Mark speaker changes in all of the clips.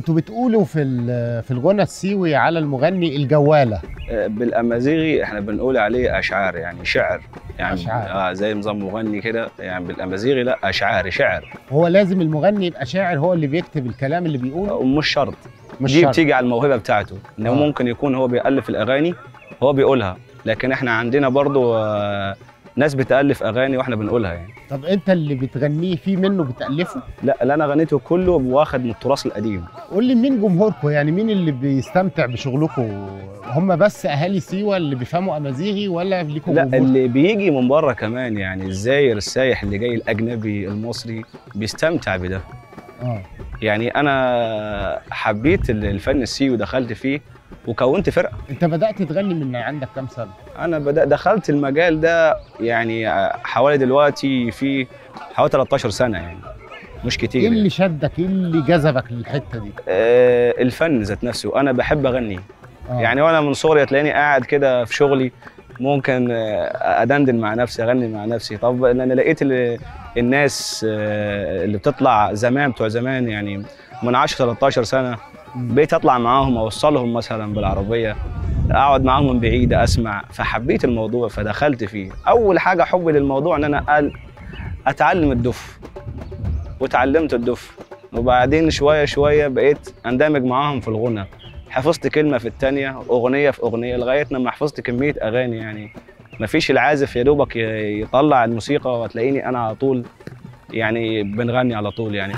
Speaker 1: انتوا بتقولوا في ال- في الغنى السيوي على المغني الجواله
Speaker 2: آه، بالامازيغي احنا بنقول عليه اشعار يعني شعر يعني
Speaker 1: أشعار.
Speaker 2: اه زي نظام مغني كده يعني بالامازيغي لا اشعار شعر
Speaker 1: هو لازم المغني يبقى شاعر هو اللي بيكتب الكلام اللي بيقوله
Speaker 2: ومش شرط
Speaker 1: مش
Speaker 2: دي
Speaker 1: شرط
Speaker 2: بتيجي على الموهبه بتاعته ان هو
Speaker 1: آه.
Speaker 2: ممكن يكون هو بيالف الاغاني هو بيقولها لكن احنا عندنا برضو آه، ناس بتالف اغاني واحنا بنقولها يعني
Speaker 1: طب انت اللي بتغنيه في منه بتالفه
Speaker 2: لا اللي انا غنيته كله واخد من التراث القديم
Speaker 1: قول لي مين جمهوركم يعني مين اللي بيستمتع بشغلكم هم بس اهالي سيوه اللي بيفهموا امازيغي ولا ليكم
Speaker 2: لا
Speaker 1: جمهور
Speaker 2: اللي بيجي من بره كمان يعني الزاير السايح اللي جاي الاجنبي المصري بيستمتع بده
Speaker 1: اه
Speaker 2: يعني انا حبيت الفن السيوي ودخلت فيه وكونت فرقه
Speaker 1: انت بدات تغني من عندك كام سنه
Speaker 2: انا بدأ دخلت المجال ده يعني حوالي دلوقتي في حوالي 13 سنه يعني مش
Speaker 1: ايه
Speaker 2: كتير
Speaker 1: اللي
Speaker 2: يعني.
Speaker 1: شدك ايه اللي جذبك للحته دي
Speaker 2: آه الفن ذات نفسه وانا بحب اغني
Speaker 1: آه.
Speaker 2: يعني وانا من صغري تلاقيني قاعد كده في شغلي ممكن آه، ادندن مع نفسي اغني مع نفسي طب انا لقيت ال- الناس آه، اللي بتطلع زمان بتوع زمان يعني من 10 13 سنه
Speaker 1: مم.
Speaker 2: بقيت اطلع معاهم اوصلهم مثلا بالعربيه اقعد معاهم من بعيد اسمع فحبيت الموضوع فدخلت فيه اول حاجه حبي للموضوع ان انا قال اتعلم الدف وتعلمت الدف وبعدين شويه شويه بقيت اندمج معاهم في الغنى حفظت كلمه في الثانيه اغنيه في اغنيه لغايه لما حفظت كميه اغاني يعني مفيش العازف يا دوبك ي- يطلع الموسيقى وتلاقيني انا على طول يعني بنغني على طول يعني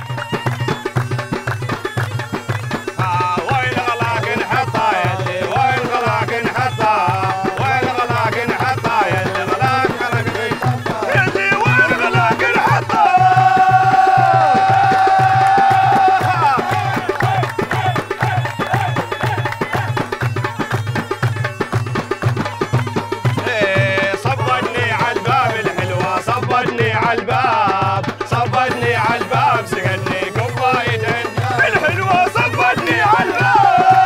Speaker 3: وين غلاك نحطها يلي وين غلاك نحطها وين غلاك نحطها يلي غلاك حرك فيه يلي وين غلاك نحطها إيه، صبتني على الباب الحلوة صبتني على الباب صبتني على الباب سقني كوبايتين الحلوة صبتني على الباب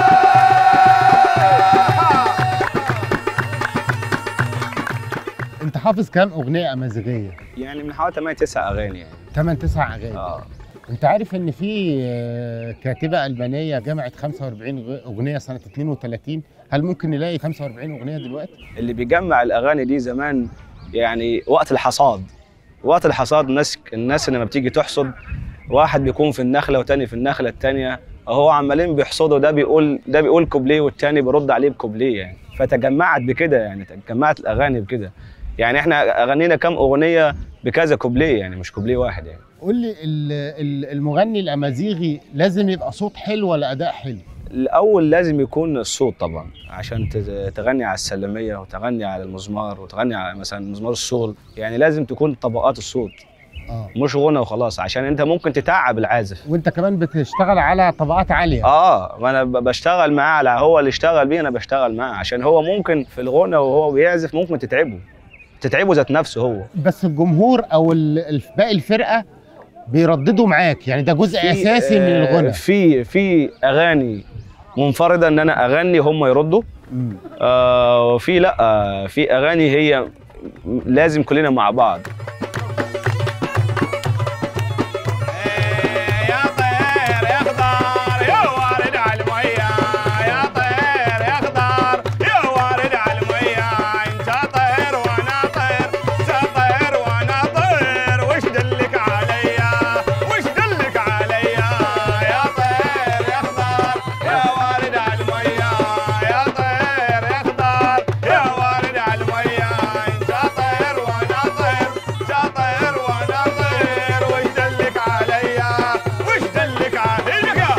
Speaker 1: انت حافظ كام اغنيه امازيغيه
Speaker 2: يعني من حوالي 8 9 اغاني يعني
Speaker 1: 8 9 اغاني
Speaker 2: اه
Speaker 1: انت عارف ان في آه، كاتبه المانيه جمعت 45 غ- اغنيه سنه 32 هل ممكن نلاقي 45 اغنيه دلوقتي
Speaker 2: اللي بيجمع الاغاني دي زمان يعني وقت الحصاد وقت الحصاد الناس الناس لما بتيجي تحصد واحد بيكون في النخله وتاني في النخله التانيه هو عمالين بيحصدوا ده بيقول ده بيقول كوبليه والتاني بيرد عليه بكوبليه يعني فتجمعت بكده يعني تجمعت الاغاني بكده يعني احنا اغنينا كام اغنيه بكذا كوبليه يعني مش كوبليه واحد يعني
Speaker 1: قول لي ال- ال- المغني الامازيغي لازم يبقى صوت حلو ولا اداء حلو
Speaker 2: الاول لازم يكون الصوت طبعا عشان تت- تغني على السلميه وتغني على المزمار وتغني على مثلا مزمار الصول يعني لازم تكون طبقات الصوت
Speaker 1: اه
Speaker 2: مش غنى وخلاص عشان انت ممكن تتعب العازف
Speaker 1: وانت كمان بتشتغل على طبقات عاليه
Speaker 2: اه ما انا ب- بشتغل معاه على هو اللي اشتغل بيه انا بشتغل معاه عشان هو ممكن في الغنى وهو بيعزف ممكن تتعبه تتعبه ذات نفسه هو
Speaker 1: بس الجمهور او ال- الف- باقي الفرقه بيرددوا معاك يعني ده جزء
Speaker 2: في-
Speaker 1: اساسي من
Speaker 2: آه،
Speaker 1: الغنى
Speaker 2: في في اغاني منفرده ان انا اغني هم يردوا
Speaker 1: مم.
Speaker 2: آه وفي لا آه في اغاني هي لازم كلنا مع بعض
Speaker 3: يا طير يا خضار يا وارد على المية يا طير يا خضار يا وارد على المية انت طير وانا طير انت طير وانا طير وش دلك عليا وش دلك عليا يا طير يا خضار يا وارد على المية يا طير يا خضار يا وارد على المية انت طير وانا طير انت طير وانا طير وش دلك عليا وش دلك عليا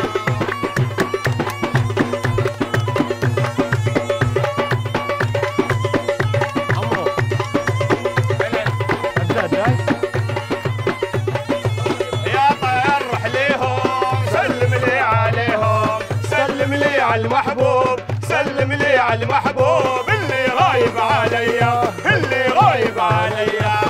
Speaker 3: يا طير روح ليهم سلم لي عليهم سلم لي على المحبوب سلم لي على المحبوب اللي غايب عليا اللي غايب عليا